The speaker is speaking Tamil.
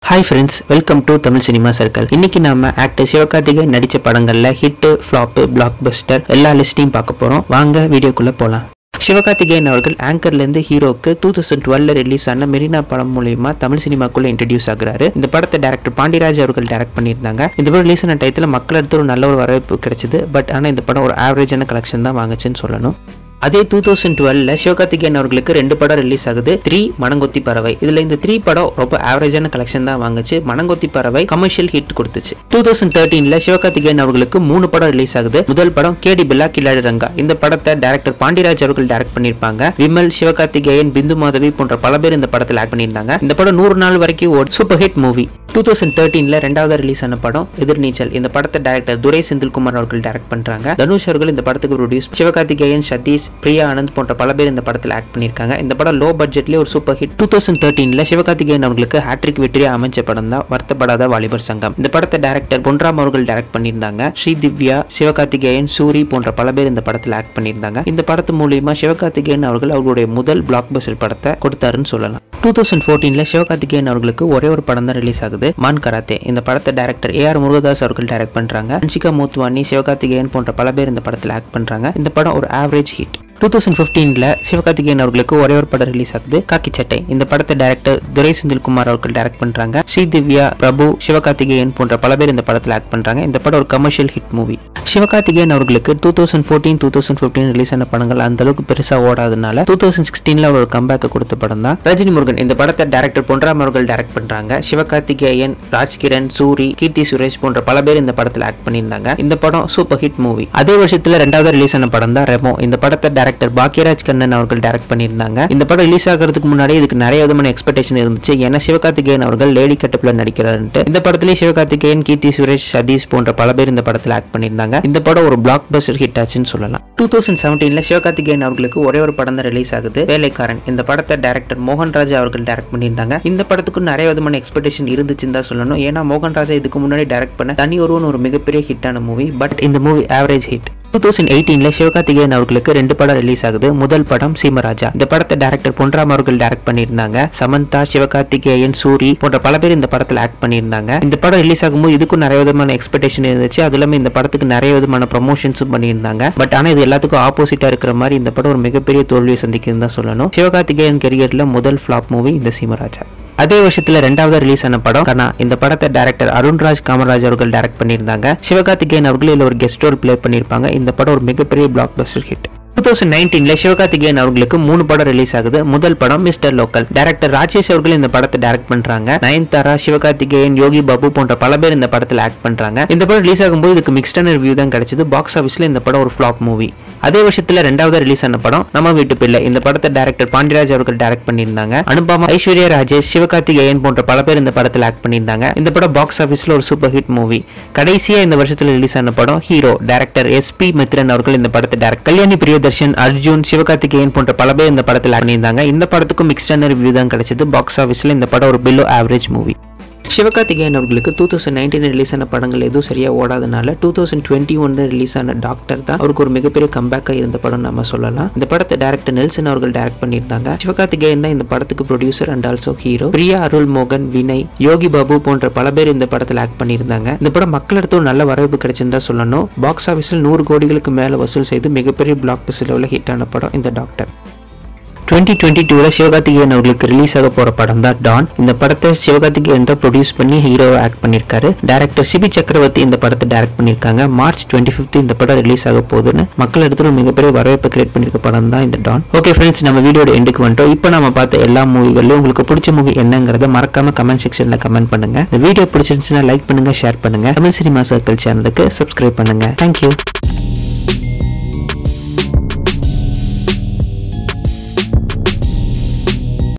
hi friends welcome to Tamil cinema circle இன்னைக்கு நாம ஆக்டர் சிவகார்த்திகேயன் நடிச்ச படங்கள்ல ஹிட் ஃப்ளாப் பிளாக் பஸ்டர் எல்லா லிஸ்டையும் பார்க்க போறோம் வாங்க வீடியோக்குள்ள போலாம் சிவகார்த்திகேயன் அவர்கள் ஆங்கர்ல இருந்து ஹீரோக்கு டூ தௌசண்ட் டுவெல்ல ரிலீஸ் ஆன மெரினா படம் மூலியமா தமிழ் சினிமாக்குள்ள இன்ட்ரடியூஸ் ஆகுறாரு இந்த படத்தை டேரக்டர் பாண்டியராஜ் அவர்கள் டைரக்ட் பண்ணியிருந்தாங்க இந்த படம் ரிலீஸ் ஆன டயத்துல மக்கள் எடுத்து ஒரு நல்ல ஒரு வரவேற்பு கிடைச்சது பட் ஆனா இந்த படம் ஒரு ஆவரேஜான கலெக்ஷன் தான் வாங்குச்சுன்னு சொல்லணும் அதே டூ தௌசண்ட் டுவெல்ல சிவகார்த்திகேயன் அவர்களுக்கு ரெண்டு படம் ரிலீஸ் ஆகுது த்ரீ மணங்கொத்தி பறவை இதுல இந்த த்ரீ படம் ரொம்ப ஆவரேஜான கலெக்ஷன் தான் வாங்குச்சு மணங்கொத்தி பறவை கமர்ஷியல் ஹிட் கொடுத்துச்சு டூ தௌசண்ட் தேர்ட்டீன்ல சிவகார்த்திகேயன் அவர்களுக்கு மூணு படம் ரிலீஸ் ஆகுது முதல் படம் கேடி பில்லா கில்லாடி ரங்கா இந்த படத்தை டேரக்டர் பாண்டியராஜ் அவர்கள் டைரக்ட் பண்ணியிருப்பாங்க விமல் சிவகார்த்திகேயன் பிந்து மாதவி போன்ற பல பேர் இந்த படத்தில் ஆக்ட் பண்ணியிருந்தாங்க இந்த படம் நூறு நாள் வரைக்கும் ஓட் super hit movie two thousand தேர்ட்டீன்ல ரெண்டாவது ரிலீஸ் ஆன படம் எதிர்நீச்சல் இந்த படத்தை டேரக்டர் துரை செந்தில்குமார் அவர்கள் டைரக்ட் பண்றாங்க தனுஷ் அவர்கள் இந்த படத்துக்கு ப்ரொடியூஸ் சிவகார்த்திகேயன் சதீஷ் பிரியா ஆனந்த் போன்ற பல பேர் இந்த படத்தில் ஆக்ட் பண்ணியிருக்காங்க இந்த படம் லோ பட்ஜெட்லேயே ஒரு சூப்பர் ஹிட் டூ தௌசண்ட் தேர்ட்டீன்ல சிவகார்த்திகேயன் அவர்களுக்கு ஹேட்ரிக் வெற்றியை அமைச்ச படம் தான் வருத்தப்படாத வாலிபர் சங்கம் இந்த படத்தை டேரக்டர் பொன்ராம் அவர்கள் டைரக்ட் பண்ணியிருந்தாங்க ஸ்ரீ திவ்யா சிவகார்த்திகேயன் சூரி போன்ற பல பேர் இந்த படத்தில் ஆக்ட் பண்ணியிருந்தாங்க இந்த படத்து மூலியமா சிவகார்த்திகேயன் அவர்கள் அவர்களுடைய முதல் பிளாக் பஸ்டர் படத்தை கொடுத்தாருன்னு சொல்லலாம் டூ தௌசண்ட் ஃபோர்டீன்ல சிவகார்த்திகேயன் அவர்களுக்கு ஒரே ஒரு படம் தான் ரிலீஸ் ஆகுது மான் கராத்தே இந்த படத்தை டேரக்டர் ஏ ஆர் முருகதாஸ் அவர்கள் டைரக்ட் பண்றாங்க அன்ஷிகா மோத்வானி சிவகார்த்திகேயன் போன்ற பல பேர் இந்த படத்தில் ஆக்ட் பண்றாங்க இந்த படம் ஒரு ஆவரேஜ் ஹிட் டூ தௌசண்ட் ஃபிஃப்டீனில் சிவகார்த்திகேயன் அவர்களுக்கு ஒரே ஒரு படம் ரிலீஸ் ஆகுது காக்கி சட்டை இந்த படத்தை டேரக்டர் துரை செந்தில்குமார் அவர்கள் டைரக்ட் பண்றாங்க ஸ்ரீ திவ்யா பிரபு சிவகார்த்திகேயன் போன்ற பல பேர் இந்த படத்தில் ஆக்ட் பண்றாங்க இந்த படம் ஒரு கமர்ஷியல் ஹிட் மூவி சிவகார்த்திகேயன் அவர்களுக்கு two thousand fourteen two thousand fifteen release ஆன படங்கள் அந்த அளவுக்கு பெருசா ஓடாதனால டூ தௌசண்ட் சிக்ஸ்டீன்ல ஒரு கம்பேக் கொடுத்த படம் தான் ரஜினி முருகன் இந்த படத்தை டேரக்டர் பொன்ராம் அவர்கள் டைரக்ட் பண்றாங்க சிவகார்த்திகேயன் ராஜ்கிரண் சூரி கீர்த்தி சுரேஷ் போன்ற பல பேர் இந்த படத்தில் ஆக்ட் பண்ணியிருந்தாங்க இந்த படம் சூப்பர் ஹிட் மூவி அதே வருஷத்துல ரெண்டாவது ரிலீஸ் ஆன படம் தான் ரெமோ இந்த படத்தை டேரக்டர் பாக்யராஜ் கண்ணன் அவர்கள் டைரக்ட் பண்ணியிருந்தாங்க இந்த படம் ரிலீஸ் ஆகிறதுக்கு முன்னாடி இதுக்கு நிறைய விதமான எக்ஸ்பெக்டேஷன் இருந்துச்சு ஏன்னா சிவகார்த்திகேயன் அவர்கள் லேடி கட்டப்ல நடிக்கிறாருன்ட்டு இந்த படத்திலேயே சிவகார்த்திகேயன் கீர்த்தி சுரேஷ் சதீஷ் போன்ற பல பேர் இந்த படத்தில் ஆக்ட் பண்ணியிருந்தாங்க இந்த படம் ஒரு பிளாக் பஸ்டர் ஹிட் ஆச்சுன்னு சொல்லலாம் டூ தௌசண்ட் செவன்டீன்ல சிவகார்த்திகேயன் அவர்களுக்கு ஒரே ஒரு படம் தான் ரிலீஸ் ஆகுது வேலைக்காரன் இந்த படத்தை டேரக்டர் மோகன்ராஜ் அவர்கள் டைரக்ட் பண்ணியிருந்தாங்க இந்த படத்துக்கு நிறைய விதமான எக்ஸ்பெக்டேஷன் இருந்துச்சுன்னு தான் சொல்லணும் ஏன்னா மோகன்ராஜா இதுக்கு முன்னாடி டைரக்ட் பண்ண தனி ஒருவன் ஒரு மிகப்பெரிய ஹிட்டான மூவி பட் இந்த movie average hit two thousand எயிட்டீன்ல சிவகார்த்திகேயன் அவர்களுக்கு ரெண்டு படம் ரிலீஸ் ஆகுது முதல் படம் சீமராஜா இந்த படத்தை டேரக்டர் பொன்ராம் அவர்கள் டைரக்ட் பண்ணியிருந்தாங்க சமந்தா சிவகார்த்திகேயன் சூரி போன்ற பல பேர் இந்த படத்தில் ஆக்ட் பண்ணியிருந்தாங்க இந்த படம் ரிலீஸ் ஆகும்போது இதுக்கும் நிறைய விதமான எக்ஸ்பெக்டேஷன் இருந்துச்சு அது இல்லாமல் இந்த படத்துக்கு நிறைய விதமான ப்ரமோஷன்ஸும் பண்ணியிருந்தாங்க பட் ஆனால் இது எல்லாத்துக்கும் ஆப்போசிட்டா இருக்கிற மாதிரி இந்த படம் ஒரு மிகப்பெரிய தோல்வியை சந்திக்குதுன்னு தான் சொல்லணும் சிவகார்த்திகேயன் கெரியர்ல முதல் ஃபிளாப் மூவி இந்த சீமராஜா அதே வருஷத்துல ரெண்டாவது ரிலீஸ் ஆன படம் கனா இந்த படத்தை டேரக்டர் அருண்ராஜ் காமராஜ் அவர்கள் டைரக்ட் பண்ணியிருந்தாங்க சிவகார்த்திகேயன் அவர்கள் இதுல ஒரு கெஸ்ட் ரோல் ப்ளே பண்ணியிருப்பாங்க இந்த படம் ஒரு மிகப்பெரிய blockbuster hit two thousand நைன்டீன்ல சிவகார்த்திகேயன் அவர்களுக்கு மூணு படம் ரிலீஸ் ஆகுது முதல் படம் மிஸ்டர் லோக்கல் டேரக்டர் ராஜேஷ் அவர்கள் இந்த படத்தை டைரக்ட் பண்றாங்க நயன்தாரா சிவகார்த்திகேயன் யோகி பாபு போன்ற பல பேர் இந்த படத்தில் ஆக்ட் பண்றாங்க இந்த படம் ரிலீஸ் ஆகும்போது இதுக்கு மிக்ஸ்டான ரிவ்யூ தான் கிடைச்சது பாக்ஸ் ஆஃபீஸ்ல இந்த படம் ஒரு ஃபிளாப் மூவி அதே வருஷத்துல ரெண்டாவது ரிலீஸ் ஆன படம் நம்ம வீட்டு பிள்ளை இந்த படத்தை டேரக்டர் பாண்டியராஜ் அவர்கள் டைரக்ட் பண்ணியிருந்தாங்க அனுபமா ஐஸ்வர்யா ராஜேஷ் சிவகார்த்திகேயன் போன்ற பல பேர் இந்த படத்தில் ஆக்ட் பண்ணியிருந்தாங்க இந்த படம் பாக்ஸ் ஆஃபீஸ்ல ஒரு சூப்பர் ஹிட் மூவி கடைசியா இந்த வருஷத்துல ரிலீஸ் ஆன படம் hero director S P Mithran அவர்கள் இந்த படத்தை டேரக்ட் கல்யாணி பிரியதர்ஷன் அர்ஜுன் சிவகார்த்திகேயன் போன்ற பல பேர் இந்த படத்தில் பண்ணியிருந்தாங்க இந்த படத்துக்கும் மிக்ஸ்டான ரிவ்யூ தான் கிடைச்சது பாக்ஸ் ஆஃபீஸ்ல இந்த படம் ஒரு பிலோ ஆவரேஜ் மூவி சிவகார்த்திகேயன் அவர்களுக்கு டூ தௌசண்ட் நைன்டீன் ரிலீஸ் ஆன படங்கள் எதுவும் சரியா ஓடாதனால டூ தௌசண்ட் டுவெண்ட்டி ஒன்ல ரிலீஸ் ஆன டாக்டர் தான் அவருக்கு ஒரு மிகப்பெரிய கம்பேக்காக இருந்த படம் நம்ம சொல்லலாம் இந்த படத்தை டேரக்டர் நெல்சன் அவர்கள் டைரக்ட் பண்ணியிருந்தாங்க சிவகார்த்திகேயன் தான் இந்த படத்துக்கு producer and also hero Priya Arul மோகன் வினய் யோகி பாபு போன்ற பல பேர் இந்த படத்தில் ஆக்ட் பண்ணியிருந்தாங்க இந்த படம் மக்களிடத்து ஒரு நல்ல வரவேற்பு கிடைச்சிருந்தா சொல்லணும் பாக்ஸ் ஆஃபீஸில் நூறு கோடிகளுக்கு மேலே வசூல் செய்து மிகப்பெரிய பிளாக் பஸ்டில் உள்ள ஹிட்டான படம் இந்த டாக்டர் டுவெண்ட்டி டுவெண்ட்டி டூவில் சிவகார்த்திகேயன் அவர்களுக்கு ரிலீஸ் ஆக போகிற படம் தான் டான் இந்த படத்தை சிவகார்த்திகேயன் தான் ப்ரொடியூஸ் பண்ணி ஹீரோவை ஆக்ட் பண்ணியிருக்காரு டேரக்டர் சிபி சக்கரவர்த்தி இந்த படத்தை டைரக்ட் பண்ணியிருக்காங்க மார்ச் டுவெண்ட்டி ஃபிஃப்த் இந்த படம் ரிலீஸ் ஆக போகுதுன்னு மக்கள் இடத்துல ஒரு மிகப்பெரிய வரவேற்பு கிரியேட் பண்ணியிருக்க படம் தான் இந்த டான் ஓகே ஃப்ரெண்ட்ஸ் நம்ம வீடியோட எண்டுக்கு வந்துட்டோம் இப்போ நம்ம பார்த்த எல்லா மூவிகள்லையும் உங்களுக்கு பிடிச்ச மூவி என்னங்கிறத மறக்காம கமெண்ட் செக்ஷனில் கமெண்ட் பண்ணுங்க இந்த வீடியோ பிடிச்சிருந்துச்சுன்னா லைக் பண்ணுங்க ஷேர் பண்ணுங்க தமிழ் சினிமா சர்க்கிள் சேனலுக்கு சப்ஸ்கிரைப் பண்ணுங்க தேங்க்யூ